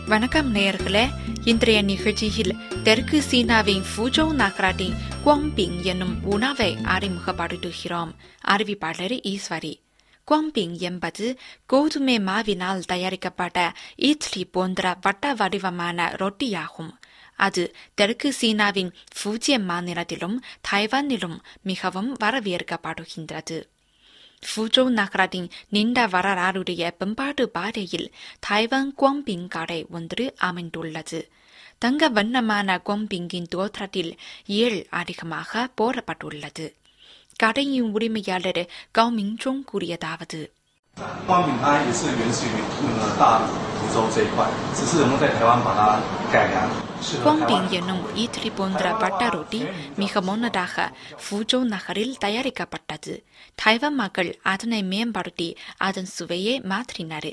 வணக்கம் நேயர்களே இன்றைய நிகழ்ச்சியில் தெற்கு சீனாவின் ஃபூஜோ நகராட்டின் குவாம்பிங் என்னும் உணவை அறிமுகப்படுத்துகிறோம் அறிவிப்பாளர் ஈஸ்வரி குவாம்பிங் என்பது கோதுமை மாவினால் தயாரிக்கப்பட்ட இட்லி போன்ற வட்ட வடிவமான ரொட்டியாகும் அது தெற்கு சீனாவின் ஃபூஜியன் மாநிலத்திலும் தைவானிலும் மிகவும் வரவேற்கப்படுகின்றது ஃபூஜோ நகரத்தின் நீண்ட வரலாறுடைய பண்பாட்டு பாதையில் தைவான் குவாம்பிங் கடை ஒன்று அமைந்துள்ளது தங்க வண்ணமான குவாம்பிங்கின் தோற்றத்தில் ஏழ் அதிகமாக போடப்பட்டுள்ளது கடையின் உரிமையாளர் கௌ மிங்ஜோங் கூறியதாவது 光饼它也是源自于那个大陆福州这一块，只是我们在台湾把它改良，适合台湾 குவாம்பிங் என்னும் இட்லி போன்ற வட்ட ரொட்டி மிக முன்னதாக ஃபூஜோ நகரில் தயாரிக்கப்பட்டது தைவான் மக்கள் அதனை மேம்படுத்தி அதன் சுவையை மாற்றினர்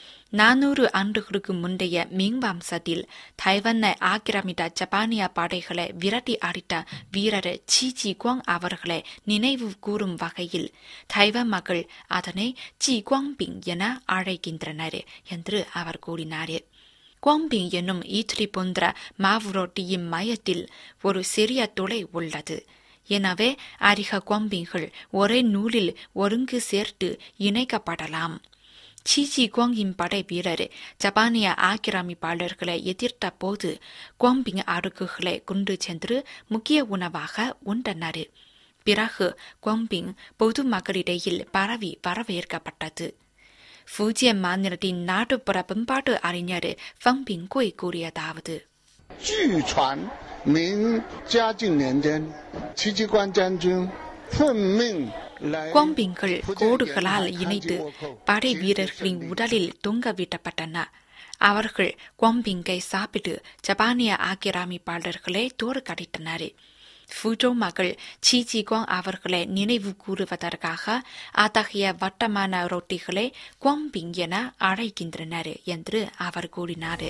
நானூறு ஆண்டுகளுக்கு முந்தைய மிங் வம்சத்தில் தைவானை ஆக்கிரமித்த ஜப்பானிய படைகளை விரட்டி அடித்த வீரர் சி ஜி குவாங் அவர்களை நினைவு கூறும் வகையில் தைவான் மக்கள் அதனை ஜி குவாங் என அழைக்கின்றனர் என்று அவர் கூறினார் குவாம்பிங் என்னும் இட்லி போன்ற மாவு ரொட்டியின் மையத்தில் ஒரு சிறிய துளை உள்ளது எனவே அதிக குவாம்பிங்கள் ஒரே நூலில் ஒருங்கு சேர்த்து இணைக்கப்படலாம் சீச்சி குவாங்கின் படை வீரர் ஜப்பானிய ஆக்கிரமிப்பாளர்களை எதிர்த்த போது குவாம்பிங் அடுக்குகளை கொண்டு சென்று முக்கிய உணவாக உண்டனர் பிறகு குவாம்பிங் பொது மக்களிடையில் பரவி வரவேற்கப்பட்டது ஃபூஜியன் மாநிலத்தின் நாட்டுப்புற பண்பாட்டு அறிஞர் ஃபங் பிங்குய் கூறியதாவது 据传，明嘉靖年间，戚继光将军奉命来 குவாம்பிங்கள் 福建 கோடுகளால் 沿海 இணைத்து 抗击倭寇 படை 及 வீரர்களின் 胜利 உடலில் தொங்கவிடப்பட்டன அவர்கள் குவாம்பிங்கை சாப்பிட்டு ஜப்பானிய ஆக்கிரமிப்பாளர்களை தோற்கடித்தனர் ஃபூஜோ மக்கள் சி ஜி குவாங் அவர்களை நினைவு கூறுவதற்காக அத்தகைய வட்டமான ரொட்டிகளை குவாம்பிங் என அழைக்கின்றனர் என்று அவர் கூறினார்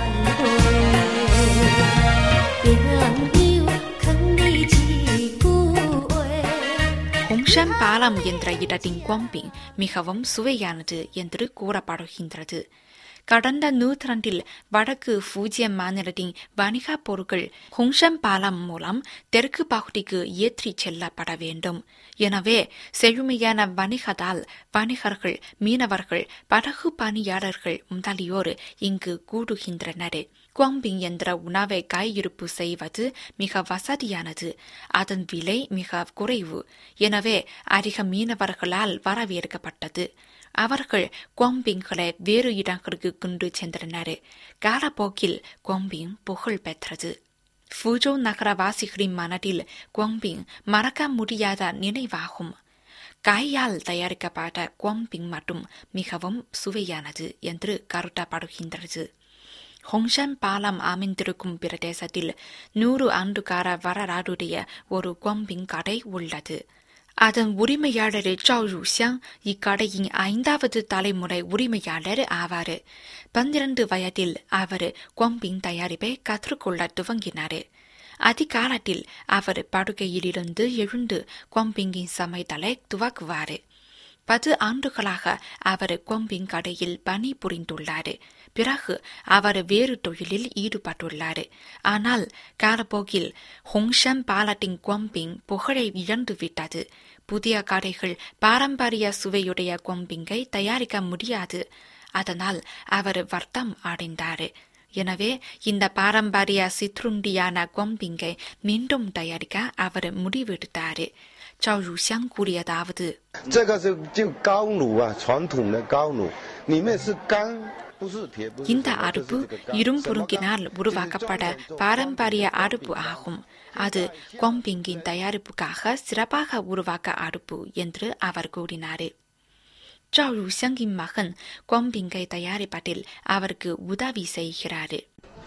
红山பாலம் என்ற இடத்தின் குவாம்பிங் மிகவும் சுவையானது என்று கூறப்படுகின்றது கடந்த நூற்றாண்டில் வடக்கு ஃபூஜியன் மாநிலத்தின் வணிக பொருட்கள் ஹுங்ஷன் பாலம் மூலம் தெற்கு பகுதிக்கு ஏற்றிச் செல்லப்பட வேண்டும் எனவே செழுமையான வணிகத்தால் வணிகர்கள் மீனவர்கள் படகு பணியாளர்கள் முதலியோர் இங்கு கூடுகின்றனர் குவாம்பிங் என்ற உணவை கையிருப்பு செய்வது மிக வசதியானது அதன் விலை மிக குறைவு எனவே அதிக மீனவர்களால் வரவேற்கப்பட்டது அவர்கள் குவாம்பிங்களை வேறு இடங்களுக்கு கொண்டு சென்றனர் காலப்போக்கில் குவாம்பிங் புகழ் பெற்றது ஃபூஜோ நகரவாசிகளின் மனதில் குவாம்பிங் மறக்க முடியாத நினைவாகும் காயால் தயாரிக்கப்பட்ட குவாம்பிங் மட்டும் மிகவும் சுவையானது என்று கருதப்படுகின்றது ஹொங்ஷன் பாலம் அமைந்திருக்கும் பிரதேசத்தில் நூறு ஆண்டுகார வரலாறுடைய ஒரு குவாம்பிங் கடை உள்ளது அதன் உரிமையாளர் ஜாவ் ருசியாங் இக்கடையின் ஐந்தாவது தலைமுறை உரிமையாளர் ஆவார் பன்னிரண்டு வயதில் அவர் குவாம்பிங் தயாரிப்பை கற்றுக்கொள்ள துவங்கினார் அதிகாலத்தில் அவர் படுக்கையிலிருந்து எழுந்து குவாம்பிங்கின் சமைத்தலை துவக்குவார் பத்து ஆண்டுகளாக அவர் குவாம்பிங் கடையில் பணி புரிந்துள்ளார் பிறகு அவர் வேறு தொழிலில் ஈடுபட்டுள்ளார் ஆனால் காலப்போக்கில் ஹொங்ஷன் பாலத்தின் குவாம்பிங் புகழை இழந்து விட்டது புதிய கடைகள் பாரம்பரிய சுவையுடைய குவாம்பிங்கை தயாரிக்க முடியாது அதனால் அவர் வர்த்தம் அடைந்தார் எனவே இந்த பாரம்பரிய சிற்றுண்டியான குவாம்பிங்கை மீண்டும் தயாரிக்க அவர் முடிவெடுத்தார் 赵汝香கூறியதாவது 这个是就高炉啊，传统的高炉，里面是钢，不是铁，不是 இந்த 什么，这 அடுப்பு 是这个钢 இரும்புருங்கினால் 什么钢 உருவாக்கப்பட 就是专门 பாரம்பரிய அடுப்பு ஆகும் அது குவாம்பிங்கின் தயாரிப்புக்காக சிறப்பாக உருவாக்க அடுப்பு என்று அவர் கூறினார் 赵汝香இன் மகன் குவாம்பிங்கை தயாரிப்பதில் அவருக்கு உதவி செய்கிறார்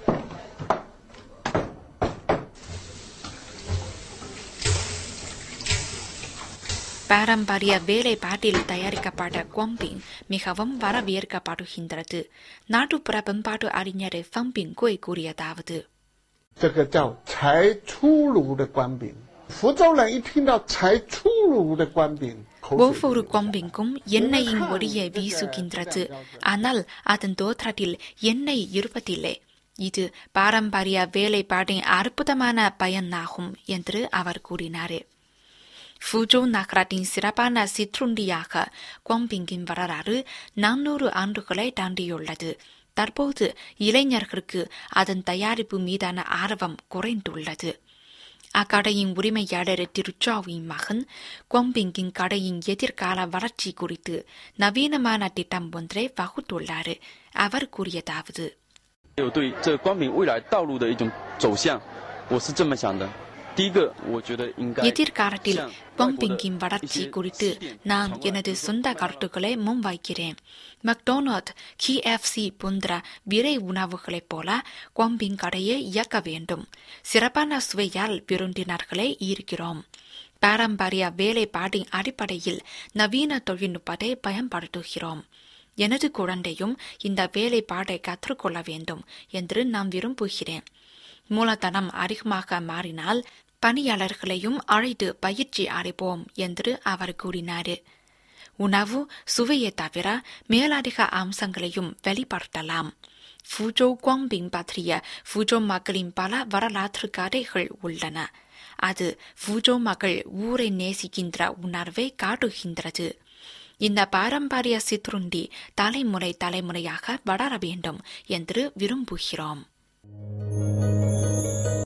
பாரம்பரிய வேலைப்பாட்டில் தயாரிக்கப்பட்ட குவாம்பிங் மிகவும் வரவேற்கப்படுகின்றது நாட்டுப்புற பண்பாட்டு அறிஞர் ஃபங் பிங்குய் கூறியதாவது 这个叫才出炉的官饼。福州人一听到才出炉的官饼， ஒவ்வொரு கொம்பிங்கும் எண்ணெயின் ஒளியை வீசுகின்றது ஆனால் அதன் தோற்றத்தில் எண்ணெய் இருப்பதில்லை இது பாரம்பரிய வேலைப்பாடின் அற்புதமான பயனாகும் என்று அவர் கூறினார் ஃபுஜோ நகரத்தின் சிறப்பான சிற்றுண்டியாக குவாம்பிங்கின் வரலாறு நானூறு ஆண்டுகளை தாண்டியுள்ளது தற்போது இளைஞர்களுக்கு அதன் தயாரிப்பு மீதான ஆர்வம் குறைந்துள்ளது அக்கடையின் உரிமையாளர் திருச்சாவின் மகன் குவாம்பிங்கின் கடையின் எதிர்கால வளர்ச்சி குறித்து நவீனமான திட்டம் ஒன்றை வகுத்துள்ளார் அவர் கூறியதாவது 有对这光明未来道路的一种走向，我是这么想的。第一个，我觉得应该 எதிர்காலத்தில் 像外国的 பம்பிங்கின் 一 வளர்ச்சி 些 குறித்து 试点 நான் 从外 எனது 国 சொந்த 国家 கருத்துக்களை முன்வைக்கிறேன் மெக்டோனல்ட் KFC போன்ற விரை உணவுகளைப் போல குவாம்பிங் கடையை இயக்க வேண்டும் சிறப்பான சுவையால் விருந்தினர்களை ஈர்க்கிறோம் பாரம்பரிய வேலைப்பாடின் அடிப்படையில் நவீன தொழில்நுட்பத்தை பயன்படுத்துகிறோம் எனது குழந்தையும் இந்த வேலைப்பாடை கற்றுக்கொள்ள வேண்டும் என்று நான் விரும்புகிறேன் மூலதனம் அதிகமாக மாறினால் பணியாளர்களையும் அழைத்து பயிற்சி அளிப்போம் என்று அவர் கூறினார் உணவு சுவையை தவிர மேலதிக அம்சங்களையும் வெளிப்படுத்தலாம் ஃபுஜோ குவாம்பிங் பற்றிய ஃபுஜோ மக்களின் பல வரலாற்று கதைகள் உள்ளன அது ஃபுஜோ மக்கள் ஊரை நேசிக்கின்ற உணர்வை காட்டுகின்றது இந்த பாரம்பரிய சிற்றுண்டி தலைமுறை தலைமுறையாக வளர வேண்டும் என்று விரும்புகிறோம்